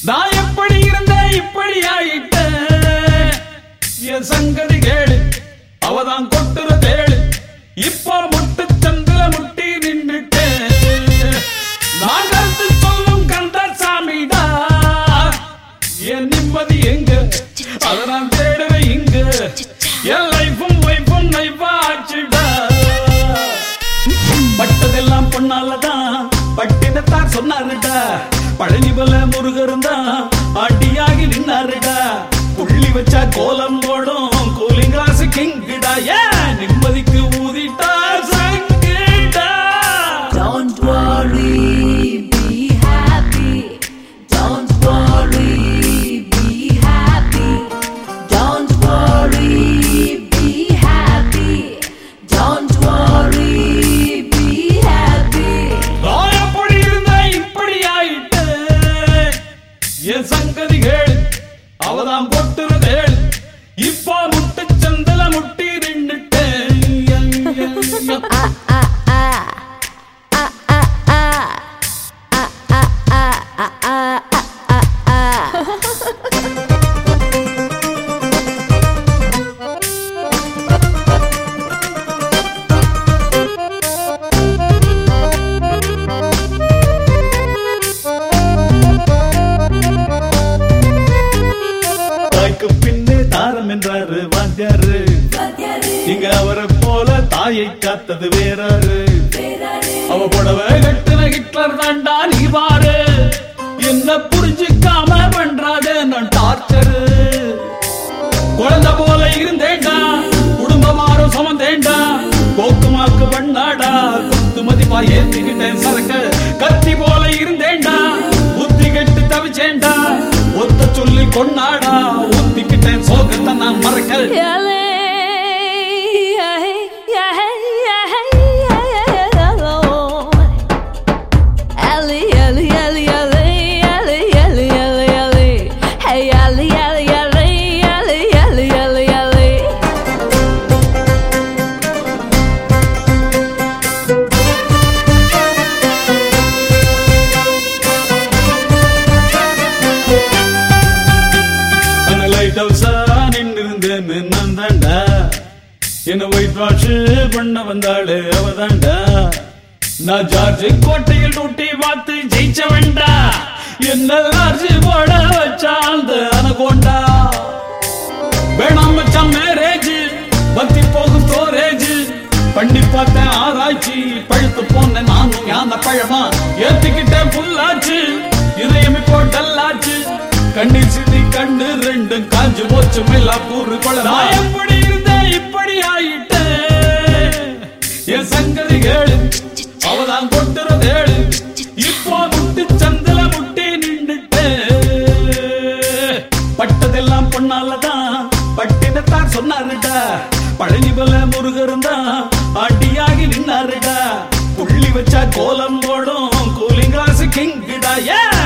நான் எப்படி இருந்தேன் இப்படி ஆயிட்டேன் என் சங்கதி கேளு அவதான் கொட்டுற தேளு இப்ப முட்டு சந்திர முட்டி நின்னுட்டேன் நான் கருத்து சொல்லும் கந்தசாமிடா என் நிம்மதி எங்க அத நான் தேடுறேன் இங்க என் லைஃபும் வைஃபும் நைஃபா ஆச்சுடா பட்டதெல்லாம் பொண்ணாலதான் பட்டினத்தார் சொன்னாருடா பழனி பல முருகரும் தான் அடியாகி நின்னாருடா புள்ளி வச்சா கோலம் போடும் கூலிங் கிளாஸ் கிங்கிடா ஏன் நிம்மதிக்கு ஊதிட்டா சங்கிடா Don't worry, be happy. Don't worry, be happy. Don't worry, be happy. Don't worry, be happy. நான் எப்படி இருந்தேன் இப்படி ஆயிட்டேன் என் சங்கதி கேளு அவதான் கொட்டுறதேள் இப்போ முட்டு சந்தல முட்டி நின்னுட்டேன் தாய்க்கு பின்னே தாரம் என்றாரு வாத்தியாரு இங்க அவரை போல தாயை காத்தது வேறாரு அவ புடவை கட்டுன ஹிட்லர் தாண்டா நீ பாரு என்ன புரிஞ்சுக்காம பண்றாதே நான் டார்ச்சரு குழந்தை போல இருந்தேன்டா குடும்பமாரும் சமந்தேன்டா போக்குமாக்கு பண்ணாடா குத்து மதிப்பா ஏத்திக்கிட்டேன் சரக்க கத்தி போல இருந்தேன்டா புத்தி கெட்டு தவிச்சேன்டா ஒத்த சொல்லி கொண்டாடா ஊத்திக்கிட்டேன் சோகத்தை நான் மறக்க அந்த லைட் ஹவுஸா நின்று இருந்தேன்னு நான் தாண்டா என்ன ஒயிட் வாஷ் பண்ண வந்தாளு அவதாண்டா நான் ஜார்ஜ் கோட்டையில் டூட்டி பார்த்து ஜெயிச்ச வேண்டா என்ன லார்ஜ் போட வச்சா அந்த அனகோண்டா வேணாம் மச்சான் மேரேஜ் பத்தி போகும் ஸ்டோரேஜ் பண்ணி பார்த்தேன் ஆராய்ச்சி பழுத்து போன நானும் யான பழமா ஏத்திக்கிட்டேன் புல்லாச்சு இதயம் இப்போ டல்லாச்சு கண்ணீர் சிந்தி கண்ணு ரெண்டும் காஞ்சு போச்சு மேலா கூறு கொள்ள நான் எப்படி இருந்தேன் இப்படி ஆயிட்டேன் என் சங்கதி கேளு அவதான் கொட்டுறதேளு இப்போ முட்டு சந்தில முட்டி நின்னுட்டேன் பட்டதெல்லாம் பொண்ணாலதான் பட்டினத்தார் சொன்னாருடா பழனி பல முருகரும் தான் அடியாகி நின்னாருடா புள்ளி வச்சா கோலம் போடும் கூலிங் கிளாஸ் கிங்கிடா ஏ